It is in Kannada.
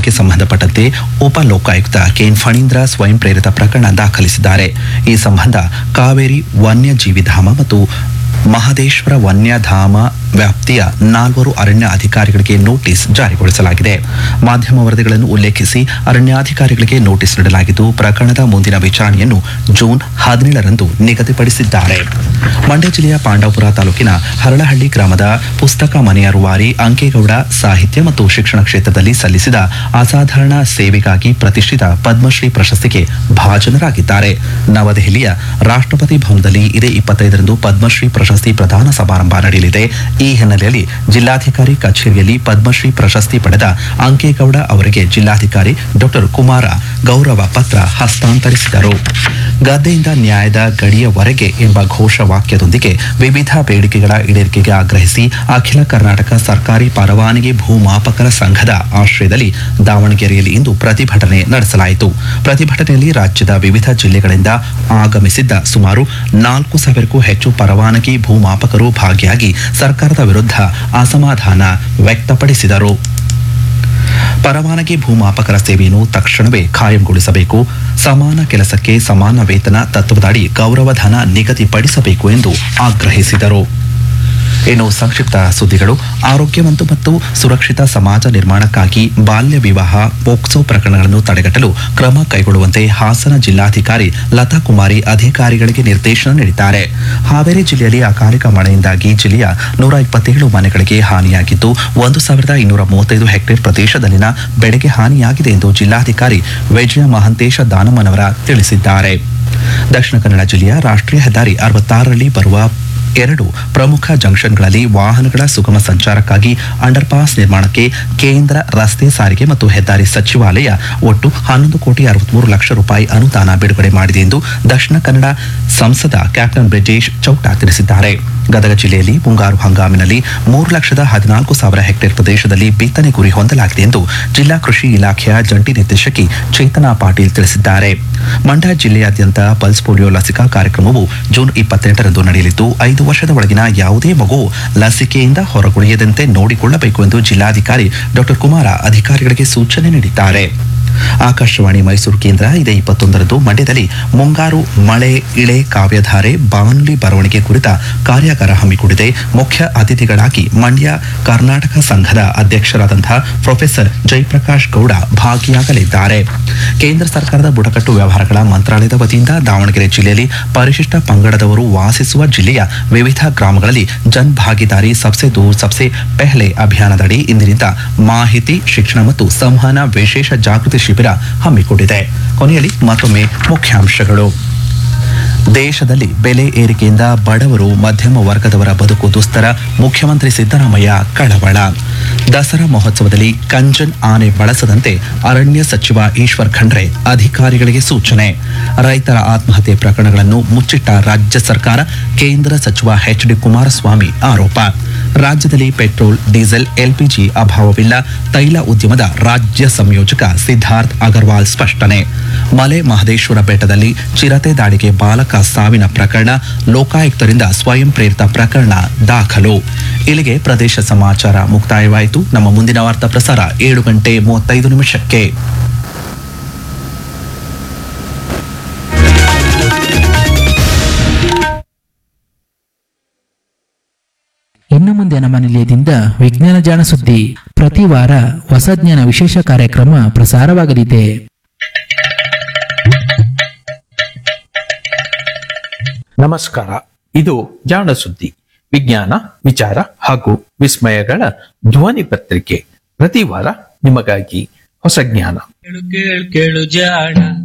ಪ್ರಕರಣಕ್ಕೆ ಸಂಬಂಧಪಟ್ಟಂತೆ ಉಪ ಲೋಕಾಯುಕ್ತ ಕೆಎನ್ ಫಣೀಂದ್ರ ಸ್ವಯಂ ಪ್ರೇರಿತ ಪ್ರಕರಣ ದಾಖಲಿಸಿದ್ದಾರೆ ಈ ಸಂಬಂಧ ಕಾವೇರಿ ವನ್ಯಜೀವಿಧಾಮ ಮತ್ತು ಮಹದೇಶ್ವರ ವನ್ಯಧಾಮ ವ್ಯಾಪ್ತಿಯ ನಾಲ್ವರು ಅರಣ್ಯ ಅಧಿಕಾರಿಗಳಿಗೆ ನೋಟಿಸ್ ಜಾರಿಗೊಳಿಸಲಾಗಿದೆ ಮಾಧ್ಯಮ ವರದಿಗಳನ್ನು ಉಲ್ಲೇಖಿಸಿ ಅರಣ್ಯಾಧಿಕಾರಿಗಳಿಗೆ ನೋಟಿಸ್ ನೀಡಲಾಗಿದ್ದು ಪ್ರಕರಣದ ಮುಂದಿನ ವಿಚಾರಣೆಯನ್ನು ಜೂನ್ ಹದಿನೇಳರಂದು ನಿಗದಿಪಡಿಸಿದ್ದಾರೆ ಮಂಡ್ಯ ಜಿಲ್ಲೆಯ ಪಾಂಡವಪುರ ತಾಲೂಕಿನ ಹರಳಹಳ್ಳಿ ಗ್ರಾಮದ ಪುಸ್ತಕ ಮನೆಯ ರೂವಾರಿ ಅಂಕೇಗೌಡ ಸಾಹಿತ್ಯ ಮತ್ತು ಶಿಕ್ಷಣ ಕ್ಷೇತ್ರದಲ್ಲಿ ಸಲ್ಲಿಸಿದ ಅಸಾಧಾರಣ ಸೇವೆಗಾಗಿ ಪ್ರತಿಷ್ಠಿತ ಪದ್ಮಶ್ರೀ ಪ್ರಶಸ್ತಿಗೆ ಭಾಜನರಾಗಿದ್ದಾರೆ ನವದೆಹಲಿಯ ರಾಷ್ಟ್ರಪತಿ ಭವನದಲ್ಲಿ ಇದೇ ಇಪ್ಪತ್ತೈದರಂದು ಪದ್ಮಶ್ರೀ ಪ್ರಶಸ್ತಿ ಪ್ರದಾನ ಸಮಾರಂಭ ನಡೆಯಲಿದೆ ಈ ಹಿನ್ನೆಲೆಯಲ್ಲಿ ಜಿಲ್ಲಾಧಿಕಾರಿ ಕಚೇರಿಯಲ್ಲಿ ಪದ್ಮಶ್ರೀ ಪ್ರಶಸ್ತಿ ಪಡೆದ ಅಂಕೇಗೌಡ ಅವರಿಗೆ ಜಿಲ್ಲಾಧಿಕಾರಿ ಡಾಕ್ಟರ್ ಕುಮಾರ ಗೌರವ ಪತ್ರ ಹಸ್ತಾಂತರಿಸಿದರು ಗದ್ದೆಯಿಂದ ನ್ಯಾಯದ ಗಡಿಯವರೆಗೆ ಎಂಬ ಘೋಷವಾಕ್ಯದೊಂದಿಗೆ ವಿವಿಧ ಬೇಡಿಕೆಗಳ ಈಡೇರಿಕೆಗೆ ಆಗ್ರಹಿಸಿ ಅಖಿಲ ಕರ್ನಾಟಕ ಸರ್ಕಾರಿ ಪರವಾನಗಿ ಭೂಮಾಪಕರ ಸಂಘದ ಆಶ್ರಯದಲ್ಲಿ ದಾವಣಗೆರೆಯಲ್ಲಿ ಇಂದು ಪ್ರತಿಭಟನೆ ನಡೆಸಲಾಯಿತು ಪ್ರತಿಭಟನೆಯಲ್ಲಿ ರಾಜ್ಯದ ವಿವಿಧ ಜಿಲ್ಲೆಗಳಿಂದ ಆಗಮಿಸಿದ್ದ ಸುಮಾರು ನಾಲ್ಕು ಸಾವಿರಕ್ಕೂ ಹೆಚ್ಚು ಪರವಾನಗಿ ಭೂಮಾಪಕರು ಭಾಗಿಯಾಗಿ ಸರ್ಕಾರದ ವಿರುದ್ಧ ಅಸಮಾಧಾನ ವ್ಯಕ್ತಪಡಿಸಿದರು ಪರವಾನಗಿ ಭೂಮಾಪಕರ ಸೇವೆಯನ್ನು ತಕ್ಷಣವೇ ಖಾಯಂಗೊಳಿಸಬೇಕು ಸಮಾನ ಕೆಲಸಕ್ಕೆ ಸಮಾನ ವೇತನ ತತ್ವದಡಿ ಗೌರವಧನ ನಿಗದಿಪಡಿಸಬೇಕು ಎಂದು ಆಗ್ರಹಿಸಿದರು ಇನ್ನು ಸಂಕ್ಷಿಪ್ತ ಸುದ್ದಿಗಳು ಆರೋಗ್ಯವಂತ ಮತ್ತು ಸುರಕ್ಷಿತ ಸಮಾಜ ನಿರ್ಮಾಣಕ್ಕಾಗಿ ಬಾಲ್ಯ ವಿವಾಹ ಪೋಕ್ಸೋ ಪ್ರಕರಣಗಳನ್ನು ತಡೆಗಟ್ಟಲು ಕ್ರಮ ಕೈಗೊಳ್ಳುವಂತೆ ಹಾಸನ ಜಿಲ್ಲಾಧಿಕಾರಿ ಲತಾ ಕುಮಾರಿ ಅಧಿಕಾರಿಗಳಿಗೆ ನಿರ್ದೇಶನ ನೀಡಿದ್ದಾರೆ ಹಾವೇರಿ ಜಿಲ್ಲೆಯಲ್ಲಿ ಅಕಾಲಿಕ ಮಳೆಯಿಂದಾಗಿ ಜಿಲ್ಲೆಯ ನೂರ ಇಪ್ಪತ್ತೇಳು ಮನೆಗಳಿಗೆ ಹಾನಿಯಾಗಿದ್ದು ಒಂದು ಸಾವಿರದ ಇನ್ನೂರ ಮೂವತ್ತೈದು ಹೆಕ್ಟೇರ್ ಪ್ರದೇಶದಲ್ಲಿನ ಬೆಳೆಗೆ ಹಾನಿಯಾಗಿದೆ ಎಂದು ಜಿಲ್ಲಾಧಿಕಾರಿ ವಿಜಯ ಮಹಂತೇಶ ದಾನಮ್ಮನವರ ತಿಳಿಸಿದ್ದಾರೆ ದಕ್ಷಿಣ ಕನ್ನಡ ಜಿಲ್ಲೆಯ ರಾಷ್ಟ್ರೀಯ ಹೆದ್ದಾರಿ ಅರವತ್ತಾರರಲ್ಲಿ ಬರುವ ಎರಡು ಪ್ರಮುಖ ಜಂಕ್ಷನ್ಗಳಲ್ಲಿ ವಾಹನಗಳ ಸುಗಮ ಸಂಚಾರಕ್ಕಾಗಿ ಅಂಡರ್ ಪಾಸ್ ನಿರ್ಮಾಣಕ್ಕೆ ಕೇಂದ್ರ ರಸ್ತೆ ಸಾರಿಗೆ ಮತ್ತು ಹೆದ್ದಾರಿ ಸಚಿವಾಲಯ ಒಟ್ಟು ಹನ್ನೊಂದು ಕೋಟಿ ಅರವತ್ಮೂರು ಲಕ್ಷ ರೂಪಾಯಿ ಅನುದಾನ ಬಿಡುಗಡೆ ಮಾಡಿದೆ ಎಂದು ದಕ್ಷಿಣ ಕನ್ನಡ ಸಂಸದ ಕ್ಯಾಪ್ಟನ್ ಬ್ರಿಜೇಶ್ ಚೌಟ ತಿಳಿಸಿದ್ದಾರೆ ಗದಗ ಜಿಲ್ಲೆಯಲ್ಲಿ ಮುಂಗಾರು ಹಂಗಾಮಿನಲ್ಲಿ ಮೂರು ಲಕ್ಷದ ಹದಿನಾಲ್ಕು ಸಾವಿರ ಹೆಕ್ಟೇರ್ ಪ್ರದೇಶದಲ್ಲಿ ಬಿತ್ತನೆ ಗುರಿ ಹೊಂದಲಾಗಿದೆ ಎಂದು ಜಿಲ್ಲಾ ಕೃಷಿ ಇಲಾಖೆಯ ಜಂಟಿ ನಿರ್ದೇಶಕಿ ಚೇತನಾ ಪಾಟೀಲ್ ತಿಳಿಸಿದ್ದಾರೆ ಮಂಡ್ಯ ಜಿಲ್ಲೆಯಾದ್ಯಂತ ಪಲ್ಸ್ ಪೋಲಿಯೋ ಲಸಿಕಾ ಕಾರ್ಯಕ್ರಮವು ಜೂನ್ ಇಪ್ಪತ್ತೆಂಟರಂದು ನಡೆಯಲಿದ್ದು ಐದು ವರ್ಷದ ಒಳಗಿನ ಯಾವುದೇ ಮಗು ಲಸಿಕೆಯಿಂದ ಹೊರಗುಳಿಯದಂತೆ ನೋಡಿಕೊಳ್ಳಬೇಕು ಎಂದು ಜಿಲ್ಲಾಧಿಕಾರಿ ಡಾಕ್ಟರ್ ಕುಮಾರ ಅಧಿಕಾರಿಗಳಿಗೆ ಸೂಚನೆ ನೀಡಿದ್ದಾರೆ ಆಕಾಶವಾಣಿ ಮೈಸೂರು ಕೇಂದ್ರ ಇದೇ ಇಪ್ಪತ್ತೊಂದರಂದು ಮಂಡ್ಯದಲ್ಲಿ ಮುಂಗಾರು ಮಳೆ ಇಳೆ ಕಾವ್ಯಧಾರೆ ಬಾನುಲಿ ಬರವಣಿಗೆ ಕುರಿತ ಕಾರ್ಯಾಗಾರ ಹಮ್ಮಿಕೊಂಡಿದೆ ಮುಖ್ಯ ಅತಿಥಿಗಳಾಗಿ ಮಂಡ್ಯ ಕರ್ನಾಟಕ ಸಂಘದ ಅಧ್ಯಕ್ಷರಾದಂತಹ ಪ್ರೊಫೆಸರ್ ಜಯಪ್ರಕಾಶ್ ಗೌಡ ಭಾಗಿಯಾಗಲಿದ್ದಾರೆ ಕೇಂದ್ರ ಸರ್ಕಾರದ ಬುಡಕಟ್ಟು ವ್ಯವಹಾರಗಳ ಮಂತ್ರಾಲಯದ ವತಿಯಿಂದ ದಾವಣಗೆರೆ ಜಿಲ್ಲೆಯಲ್ಲಿ ಪರಿಶಿಷ್ಟ ಪಂಗಡದವರು ವಾಸಿಸುವ ಜಿಲ್ಲೆಯ ವಿವಿಧ ಗ್ರಾಮಗಳಲ್ಲಿ ಜನ್ ಭಾಗಿದಾರಿ ಸಬ್ಸೆ ದೂರ್ ಸಬ್ಸೆ ಪೆಹ್ಲೆ ಅಭಿಯಾನದಡಿ ಇಂದಿನಿಂದ ಮಾಹಿತಿ ಶಿಕ್ಷಣ ಮತ್ತು ಸಂವಹನ ವಿಶೇಷ ಜಾಗೃತಿ ಶಿಬಿರ ಹಮ್ಮಿಕೊಂಡಿದೆ ಕೊನೆಯಲ್ಲಿ ಮತ್ತೊಮ್ಮೆ ಮುಖ್ಯಾಂಶಗಳು ದೇಶದಲ್ಲಿ ಬೆಲೆ ಏರಿಕೆಯಿಂದ ಬಡವರು ಮಧ್ಯಮ ವರ್ಗದವರ ಬದುಕು ದುಸ್ತರ ಮುಖ್ಯಮಂತ್ರಿ ಸಿದ್ದರಾಮಯ್ಯ ಕಳವಳ ದಸರಾ ಮಹೋತ್ಸವದಲ್ಲಿ ಕಂಜನ್ ಆನೆ ಬಳಸದಂತೆ ಅರಣ್ಯ ಸಚಿವ ಈಶ್ವರ್ ಖಂಡ್ರೆ ಅಧಿಕಾರಿಗಳಿಗೆ ಸೂಚನೆ ರೈತರ ಆತ್ಮಹತ್ಯೆ ಪ್ರಕರಣಗಳನ್ನು ಮುಚ್ಚಿಟ್ಟ ರಾಜ್ಯ ಸರ್ಕಾರ ಕೇಂದ್ರ ಸಚಿವ ಎಚ್ ಡಿ ಕುಮಾರಸ್ವಾಮಿ ಆರೋಪ ರಾಜ್ಯದಲ್ಲಿ ಪೆಟ್ರೋಲ್ ಡೀಸೆಲ್ ಎಲ್ಪಿಜಿ ಅಭಾವವಿಲ್ಲ ತೈಲ ಉದ್ಯಮದ ರಾಜ್ಯ ಸಂಯೋಜಕ ಸಿದ್ಧಾರ್ಥ್ ಅಗರ್ವಾಲ್ ಸ್ಪಷ್ಟನೆ ಮಲೆ ಮಹದೇಶ್ವರ ಬೆಟ್ಟದಲ್ಲಿ ಚಿರತೆ ದಾಳಿಗೆ ಬಾಲಕ ಸಾವಿನ ಪ್ರಕರಣ ಲೋಕಾಯುಕ್ತರಿಂದ ಸ್ವಯಂ ಪ್ರೇರಿತ ಪ್ರಕರಣ ದಾಖಲು ಇಲ್ಲಿಗೆ ಪ್ರದೇಶ ಸಮಾಚಾರ ಮುಕ್ತಾಯವಾಯಿತು ನಮ್ಮ ಮುಂದಿನ ವಾರ್ತಾ ಪ್ರಸಾರ ಏಳು ಗಂಟೆ ಮೂವತ್ತೈದು ನಿಮಿಷಕ್ಕೆ ಇನ್ನು ಮುಂದೆ ನಮ್ಮ ನಿಲಯದಿಂದ ವಿಜ್ಞಾನ ಜಾಣ ಸುದ್ದಿ ಪ್ರತಿ ವಾರ ಹೊಸ ಜ್ಞಾನ ವಿಶೇಷ ಕಾರ್ಯಕ್ರಮ ಪ್ರಸಾರವಾಗಲಿದೆ ನಮಸ್ಕಾರ ಇದು ಜಾಣ ಸುದ್ದಿ ವಿಜ್ಞಾನ ವಿಚಾರ ಹಾಗೂ ವಿಸ್ಮಯಗಳ ಧ್ವನಿ ಪತ್ರಿಕೆ ಪ್ರತಿ ವಾರ ನಿಮಗಾಗಿ ಹೊಸ ಜ್ಞಾನ ಕೇಳು ಕೇಳು ಕೇಳು ಜಾಣ